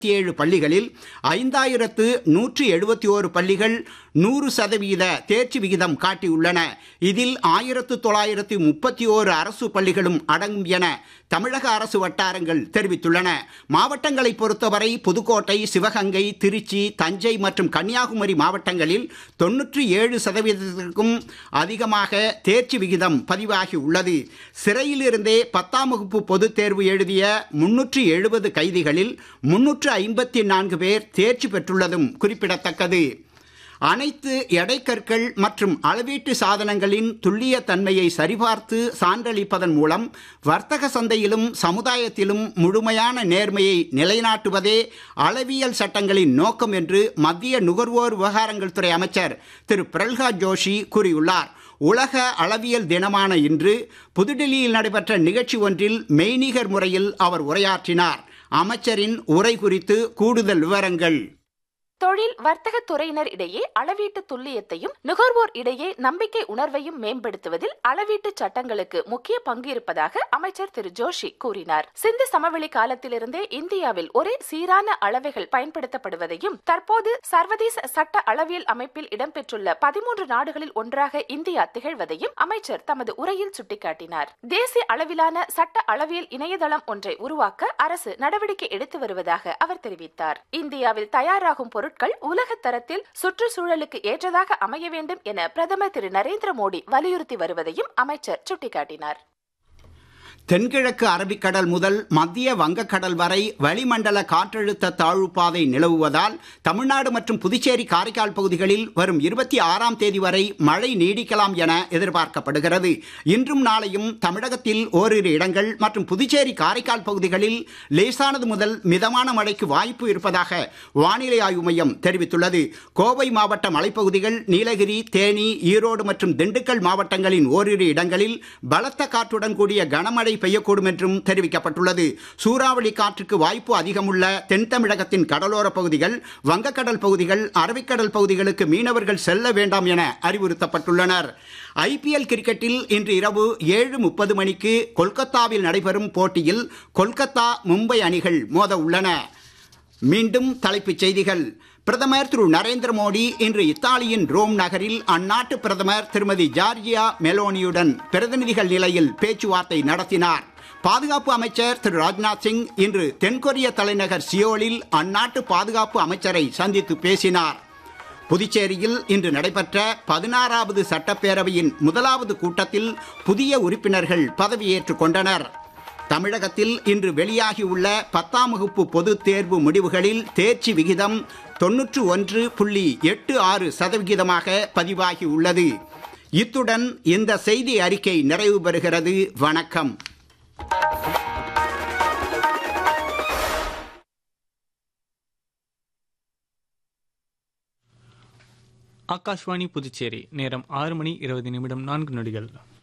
ஏழு பள்ளிகளில் ஐந்தாயிரத்து நூற்றி எழுபத்தி ஓரு பள்ளிகள் நூறு சதவீத தேர்ச்சி விகிதம் காட்டியுள்ளன இதில் ஆயிரத்து தொள்ளாயிரத்து முப்பத்தி ஓரு அரசு பள்ளிகளும் அடங்கும் என தமிழக அரசு வட்டாரங்கள் தெரிவித்துள்ளன மாவட்டங்களை பொறுத்தவரை புதுக்கோட்டை சிவகங்கை திருச்சி தஞ்சை மற்றும் கன்னியாகுமரி மாவட்டங்களில் தொன்னூற்றி ஏழு சதவீதத்திற்கும் அதிகமாக தேர்ச்சி விகிதம் பதிவாகி உள்ளது சிறையிலிருந்தே பத்தாம் வகுப்பு பொதுத் தேர்வு எழுதிய முன்னூற்றி எழுபது கைதிகளில் முன்னூற்று ஐம்பத்தி நான்கு பேர் தேர்ச்சி பெற்றுள்ளதும் குறிப்பிடத்தக்கது அனைத்து எடைக்கற்கள் மற்றும் அளவீட்டு சாதனங்களின் துல்லிய தன்மையை சரிபார்த்து சான்றளிப்பதன் மூலம் வர்த்தக சந்தையிலும் சமுதாயத்திலும் முழுமையான நேர்மையை நிலைநாட்டுவதே அளவியல் சட்டங்களின் நோக்கம் என்று மத்திய நுகர்வோர் விவகாரங்கள் துறை அமைச்சர் திரு பிரல்ஹாத் ஜோஷி கூறியுள்ளார் உலக அளவியல் தினமான இன்று புதுடில்லியில் நடைபெற்ற நிகழ்ச்சி ஒன்றில் மெய்நிகர் முறையில் அவர் உரையாற்றினார் அமைச்சரின் உரை குறித்து கூடுதல் விவரங்கள் தொழில் வர்த்தக துறையினர் இடையே அளவீட்டு துல்லியத்தையும் நுகர்வோர் இடையே நம்பிக்கை உணர்வையும் மேம்படுத்துவதில் அளவீட்டு சட்டங்களுக்கு முக்கிய பங்கு இருப்பதாக அமைச்சர் திரு ஜோஷி கூறினார் சிந்து சமவெளி காலத்திலிருந்தே இந்தியாவில் ஒரே சீரான அளவைகள் பயன்படுத்தப்படுவதையும் தற்போது சர்வதேச சட்ட அளவியல் அமைப்பில் இடம்பெற்றுள்ள பதிமூன்று நாடுகளில் ஒன்றாக இந்தியா திகழ்வதையும் அமைச்சர் தமது உரையில் சுட்டிக்காட்டினார் தேசிய அளவிலான சட்ட அளவியல் இணையதளம் ஒன்றை உருவாக்க அரசு நடவடிக்கை எடுத்து வருவதாக அவர் தெரிவித்தார் இந்தியாவில் தயாராகும் பொருட்கள் பொருட்கள் உலக தரத்தில் சுற்றுச்சூழலுக்கு ஏற்றதாக அமைய வேண்டும் என பிரதமர் திரு நரேந்திர மோடி வலியுறுத்தி வருவதையும் அமைச்சர் சுட்டிக்காட்டினார் தென்கிழக்கு அரபிக்கடல் முதல் மத்திய வங்கக்கடல் வரை வளிமண்டல காற்றழுத்த தாழ்வு பாதை நிலவுவதால் தமிழ்நாடு மற்றும் புதுச்சேரி காரைக்கால் பகுதிகளில் வரும் இருபத்தி ஆறாம் தேதி வரை மழை நீடிக்கலாம் என எதிர்பார்க்கப்படுகிறது இன்றும் நாளையும் தமிழகத்தில் ஓரிரு இடங்கள் மற்றும் புதுச்சேரி காரைக்கால் பகுதிகளில் லேசானது முதல் மிதமான மழைக்கு வாய்ப்பு இருப்பதாக வானிலை ஆய்வு மையம் தெரிவித்துள்ளது கோவை மாவட்ட மலைப்பகுதிகள் நீலகிரி தேனி ஈரோடு மற்றும் திண்டுக்கல் மாவட்டங்களின் ஓரிரு இடங்களில் பலத்த காற்றுடன் கூடிய கனமழை மழை பெய்யக்கூடும் என்றும் தெரிவிக்கப்பட்டுள்ளது சூறாவளி காற்றுக்கு வாய்ப்பு அதிகமுள்ள தென் தமிழகத்தின் கடலோர பகுதிகள் வங்கக்கடல் பகுதிகள் அரபிக்கடல் பகுதிகளுக்கு மீனவர்கள் செல்ல வேண்டாம் என அறிவுறுத்தப்பட்டுள்ளனர் ஐபிஎல் கிரிக்கெட்டில் இன்று இரவு ஏழு முப்பது மணிக்கு கொல்கத்தாவில் நடைபெறும் போட்டியில் கொல்கத்தா மும்பை அணிகள் மோத உள்ளன மீண்டும் தலைப்புச் செய்திகள் பிரதமர் திரு நரேந்திர மோடி இன்று இத்தாலியின் ரோம் நகரில் அந்நாட்டு பிரதமர் திருமதி ஜார்ஜியா மெலோனியுடன் பிரதிநிதிகள் நிலையில் பேச்சுவார்த்தை நடத்தினார் பாதுகாப்பு அமைச்சர் திரு ராஜ்நாத் சிங் இன்று தென்கொரிய தலைநகர் சியோலில் அந்நாட்டு பாதுகாப்பு அமைச்சரை சந்தித்து பேசினார் புதுச்சேரியில் இன்று நடைபெற்ற பதினாறாவது சட்டப்பேரவையின் முதலாவது கூட்டத்தில் புதிய உறுப்பினர்கள் பதவியேற்றுக் கொண்டனர் தமிழகத்தில் இன்று வெளியாகியுள்ள பத்தாம் வகுப்பு பொதுத் தேர்வு முடிவுகளில் தேர்ச்சி விகிதம் தொன்னூற்று ஒன்று புள்ளி எட்டு ஆறு சதவிகிதமாக பதிவாகி உள்ளது இத்துடன் இந்த செய்தி அறிக்கை நிறைவு பெறுகிறது வணக்கம் ஆகாஷ்வாணி புதுச்சேரி நேரம் ஆறு மணி இருபது நிமிடம் நான்கு நொடிகள்